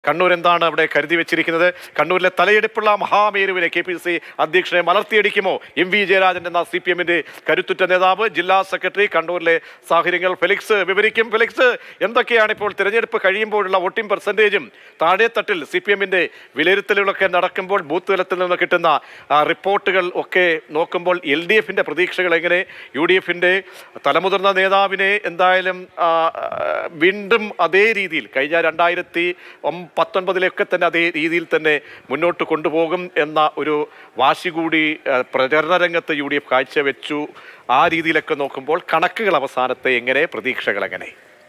കണ്ണൂർ എന്താണ് അവിടെ കരുതി വെച്ചിരിക്കുന്നത് കണ്ണൂരിലെ തലയെടുപ്പുള്ള മഹാമേരുവിനെ കെ പി സി അധ്യക്ഷനെ മലർത്തിയടിക്കുമോ എം വി ജയരാജൻ എന്ന സി പി എമ്മിന്റെ കരുത്തുറ്റ നേതാവ് ജില്ലാ സെക്രട്ടറി കണ്ണൂരിലെ സാഹചര്യങ്ങൾ ഫെലിക്സ് വിവരിക്കും ഫെലിക്സ് എന്തൊക്കെയാണ് ഇപ്പോൾ തിരഞ്ഞെടുപ്പ് കഴിയുമ്പോഴുള്ള വോട്ടിംഗ് പെർസെൻറ്റേജും താഴെത്തട്ടിൽ സി പി എമ്മിന്റെ വിലയിരുത്തലുകളൊക്കെ നടക്കുമ്പോൾ ബൂത്ത് തലത്തിൽ നിന്ന് കിട്ടുന്ന ആ, റിപ്പോർട്ടുകൾ ഒക്കെ നോക്കുമ്പോൾ എൽ ഡി എഫിന്റെ പ്രതീക്ഷകൾ എങ്ങനെ യു ഡി എഫിന്റെ തലമുതിർന്ന നേതാവിനെ എന്തായാലും ആ, ആ, വീണ്ടും അതേ രീതിയിൽ കഴിഞ്ഞ രണ്ടായിരത്തി ഒം- പത്തൊൻപതിലൊക്കെ തന്നെ അതേ രീതിയിൽ തന്നെ മുന്നോട്ട് കൊണ്ടുപോകും എന്ന ഒരു വാശി കൂടി ആ, പ്രചരണ രംഗത്ത് യു ഡി എഫ് കാഴ്ചവെച്ചു ആ രീതിയിലൊക്കെ നോക്കുമ്പോൾ കണക്കുകൾ അവസാനത്തെ എങ്ങനെ പ്രതീക്ഷകൾ എങ്ങനെ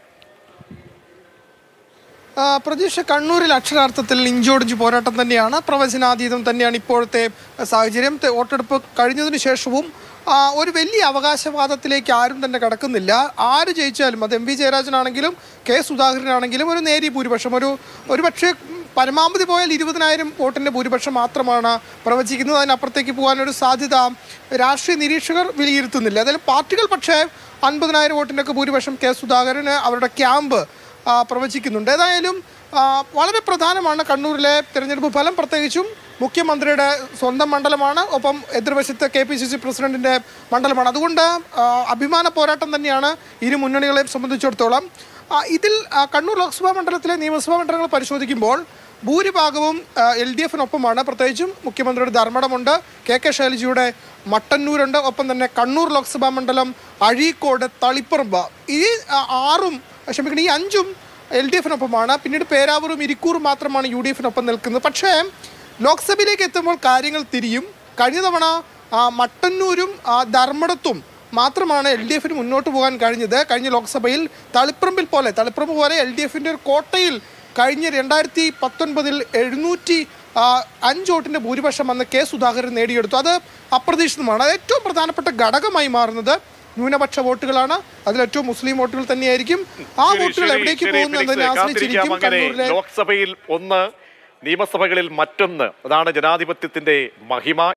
ആ, പ്രതീക്ഷ കണ്ണൂരിൽ അക്ഷരാർത്ഥത്തിൽ ഇഞ്ചോടിഞ്ച് പോരാട്ടം തന്നെയാണ് പ്രവചനാതീതം തന്നെയാണ് ഇപ്പോഴത്തെ സാഹചര്യം തെ- വോട്ടെടുപ്പ് കഴിഞ്ഞതിന് ശേഷവും ആ, ഒരു വലിയ അവകാശവാദത്തിലേക്ക് ആരും തന്നെ കടക്കുന്നില്ല ആര് ജയിച്ചാലും അത് എം വി ജയരാജനാണെങ്കിലും കെ സുധാകരനാണെങ്കിലും ഒരു നേരിയ ഭൂരിപക്ഷം ഒരു ഒരു പക്ഷേ പരമാവധി പോയാൽ ഇരുപതിനായിരം വോട്ടിൻ്റെ ഭൂരിപക്ഷം മാത്രമാണ് പ്രവചിക്കുന്നത് അതിനപ്പുറത്തേക്ക് പോകാനൊരു സാധ്യത രാഷ്ട്രീയ നിരീക്ഷകർ വിലയിരുത്തുന്നില്ല അതായത് പാർട്ടികൾ പക്ഷേ അൻപതിനായിരം വോട്ടിൻ്റെ ഒക്കെ ഭൂരിപക്ഷം കെ സുധാകരന് അവരുടെ ക്യാമ്പ് ആ, പ്രവചിക്കുന്നുണ്ട് ഏതായാലും ആ, വളരെ പ്രധാനമാണ് കണ്ണൂരിലെ തിരഞ്ഞെടുപ്പ് ഫലം പ്രത്യേകിച്ചും മുഖ്യമന്ത്രിയുടെ സ്വന്തം മണ്ഡലമാണ് ഒപ്പം എതിർവശത്ത് കെ പി സി സി പ്രസിഡന്റിന്റെ മണ്ഡലമാണ് അതുകൊണ്ട് ആ, അഭിമാന പോരാട്ടം തന്നെയാണ് ഇരു മുന്നണികളെയും സംബന്ധിച്ചിടത്തോളം ആ, ഇതിൽ ആ, കണ്ണൂർ ലോക്സഭാ മണ്ഡലത്തിലെ നിയമസഭാ മണ്ഡലങ്ങൾ പരിശോധിക്കുമ്പോൾ ഭൂരിഭാഗവും എൽ ഡി എഫിനൊപ്പമാണ് പ്രത്യേകിച്ചും മുഖ്യമന്ത്രിയുടെ ധർമ്മടമുണ്ട് കെ കെ ശൈലജയുടെ മട്ടന്നൂരുണ്ട് ഒപ്പം തന്നെ കണ്ണൂർ ലോക്സഭാ മണ്ഡലം അഴീക്കോട് തളിപ്പറമ്പ് ഈ ആ, ആറും ക്ഷമിക്കണം ഈ അഞ്ചും എൽ ഡി എഫിനൊപ്പമാണ് പിന്നീട് പേരാവൂരും ഇരിക്കൂറും മാത്രമാണ് യു ഡി എഫിനൊപ്പം നിൽക്കുന്നത് പക്ഷേ ലോക്സഭയിലേക്ക് എത്തുമ്പോൾ കാര്യങ്ങൾ തിരിയും കഴിഞ്ഞ തവണ ആ, മട്ടന്നൂരും ആ, ധർമ്മടത്തും മാത്രമാണ് എൽ ഡി എഫിന് മുന്നോട്ട് പോകാൻ കഴിഞ്ഞത് കഴിഞ്ഞ ലോക്സഭയിൽ തളിപ്പറമ്പിൽ പോലെ തളിപ്പറമ്പ് പോലെ എൽ ഡി എഫിൻ്റെ ഒരു കോട്ടയിൽ കഴിഞ്ഞ രണ്ടായിരത്തി പത്തൊൻപതിൽ എഴുന്നൂറ്റി ആ, അഞ്ച് വോട്ടിൻ്റെ ഭൂരിപക്ഷം അന്ന് കെ സുധാകരൻ നേടിയെടുത്തു അത് അപ്രതീക്ഷിതമാണ് അത് ഏറ്റവും പ്രധാനപ്പെട്ട ഘടകമായി മാറുന്നത് ന്യൂനപക്ഷ വോട്ടുകളാണ് അതിൽ ഏറ്റവും മുസ്ലിം വോട്ടുകൾ തന്നെയായിരിക്കും ആ ശരി, വോട്ടുകൾ ശരി, എവിടേക്ക് ശരി, പോകുന്നു എന്നതിനെ ഫെലിക്സ്, ആശ്രയിച്ചിരിക്കും കാത്തിരിക്കാം അങ്ങനെ കണ്ണൂരിലെ ലോക്സഭയിൽ ഒന്ന് നിയമസഭകളിൽ മറ്റൊന്ന് അതാണ് ജനാധിപത്യത്തിന്റെ മഹിമ